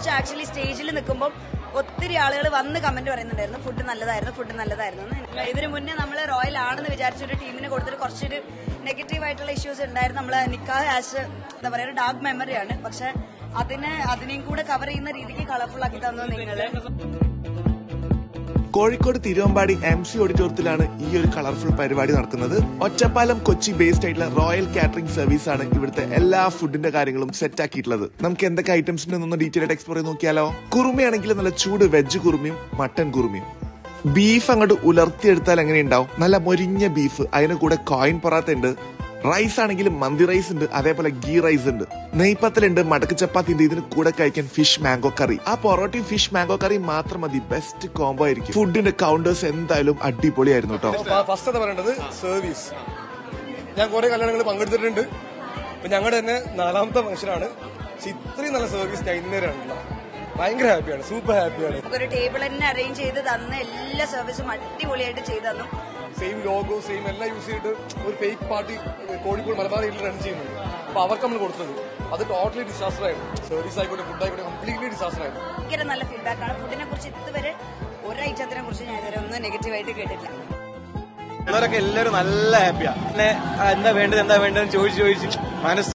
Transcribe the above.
പ്രാവശ്യം ആക്ച്വലി സ്റ്റേജിൽ നിൽക്കുമ്പോൾ ഒത്തിരി ആളുകൾ വന്ന് കമന്റ് പറയുന്നുണ്ടായിരുന്നു ഫുഡ് നല്ലതായിരുന്നു ഫുഡ് നല്ലതായിരുന്നു എന്ന്. ഇതിന് മുന്നേ നമ്മൾ റോയൽ ആണെന്ന് വിചാരിച്ചൊരു ടീമിന് കൊടുത്തിട്ട് കുറച്ചൊരു നെഗറ്റീവ് ആയിട്ടുള്ള ഇഷ്യൂസ് ഉണ്ടായിരുന്നു നമ്മള് നിക്കാഹ് ആസ് എന്താ പറയുക ഒരു ഡാർക്ക് മെമ്മറിയാണ് പക്ഷെ അതിനെ അതിനെയും കൂടെ കവർ ചെയ്യുന്ന രീതിക്ക് കളർഫുൾ ആക്കി തന്നു നിങ്ങള് കോഴിക്കോട് തിരുവമ്പാടി എം സി ഓഡിറ്റോറിയത്തിലാണ് ഈ ഒരു കളർഫുൾ പരിപാടി നടക്കുന്നത് ഒറ്റപ്പാലം കൊച്ചി ബേസ്ഡ് ആയിട്ടുള്ള റോയൽ കാറ്ററിംഗ് സർവീസ് ആണ് ഇവിടുത്തെ എല്ലാ ഫുഡിന്റെ കാര്യങ്ങളും സെറ്റ് ആക്കിയിട്ടുള്ളത് നമുക്ക് എന്തൊക്കെ ഐറ്റംസ് ഉണ്ടെന്നൊന്ന് ഡീറ്റെയിൽ ആയിട്ട് എക്സ്പ്ലോർ ചെയ്ത് നോക്കിയാലോ കുറുമയാണെങ്കിൽ നല്ല ചൂട് വെജ് കുറുമയും മട്ടൻ കുറുമയും ബീഫ് അങ്ങോട്ട് ഉലർത്തിയെടുത്താൽ എങ്ങനെയുണ്ടാവും നല്ല മൊരിഞ്ഞ ബീഫ് അതിന് കൂടെ കോയിൻ പൊറാത്ത ഉണ്ട് റൈസ് ആണെങ്കിലും മന്തി റൈസ് ഉണ്ട് അതേപോലെ ഗീ റൈസ് ഉണ്ട് നെയ്പ്പത്തലുണ്ട് മടക്ക് ചപ്പാത്തി ഉണ്ട് ഇതിന് കൂടെ കഴിക്കാൻ ഫിഷ് മാംഗോ കറി ആ പൊറോട്ടയും ഫിഷ് മാംഗോ കറി മാത്രം മതി ബെസ്റ്റ് കോംബോ ആയിരിക്കും ഫുഡിന്റെ കൗണ്ടേഴ്സ് എന്തായാലും അടിപൊളിയായിരുന്നു കേട്ടോ ഫസ്റ്റ് എന്ന് പറയേണ്ടത് സർവീസ് ഞാൻ കുറെ കല്യാണങ്ങൾ പങ്കെടുത്തിട്ടുണ്ട് ഇപ്പൊ ഞങ്ങളുടെ തന്നെ നാലാമത്തെ ഫംഗ്ഷനാണ് പക്ഷെ ഇത്രയും നല്ല സർവീസ് ഞാൻ ഇന്നേരെ കണ്ടില്ല ഭയങ്കര ഹാപ്പിയാണ് സൂപ്പർ ഹാപ്പിയാണ് നമുക്കൊരു ടേബിൾ തന്നെ അറേഞ്ച് ചെയ്ത് തന്ന് എല്ലാ സർവീസും അടിപൊളിയായിട്ട് ചെയ്തു തന്നു സെയിം ലോഗോ സെയിം എല്ലാം യൂസ് ചെയ്തിട്ട് ഒരു ഫേക്ക് പാർട്ടി കോഴിക്കോട് മലബാർ ഏരിയയിൽ റൺ ചെയ്യുന്നുണ്ട് അപ്പൊ അവർക്ക് നമ്മൾ കൊടുത്തത് അത് ടോട്ടലി ഡിസാസ്റ്റർ ആയിരുന്നു സർവീസ് ആയിക്കോട്ടെ ഫുഡ് ആയിക്കോട്ടെ കംപ്ലീറ്റ്ലി ഡിസാസ്റ്റർ ആയിരുന്നു ഭയങ്കര നല്ല ഫീഡ്ബാക്ക് ആണ് ഫുഡിനെ കുറിച്ച് ഇതുവരെ ഒരു ഐറ്റത്തിനെ കുറിച്ച് ഞാൻ ഇതുവരെ ഒന്നും നെഗറ്റീവായിട്ട് കേട്ടിട്ടില്ല ഉള്ളവരൊക്കെ എല്ലാവരും നല്ല ഹാപ്പിയാ പിന്നെ ആ, എന്താ വേണ്ടത് എന്താ വേണ്ടതെന്ന് ചോദിച്ചു ചോദിച്ചു മനസ്സ്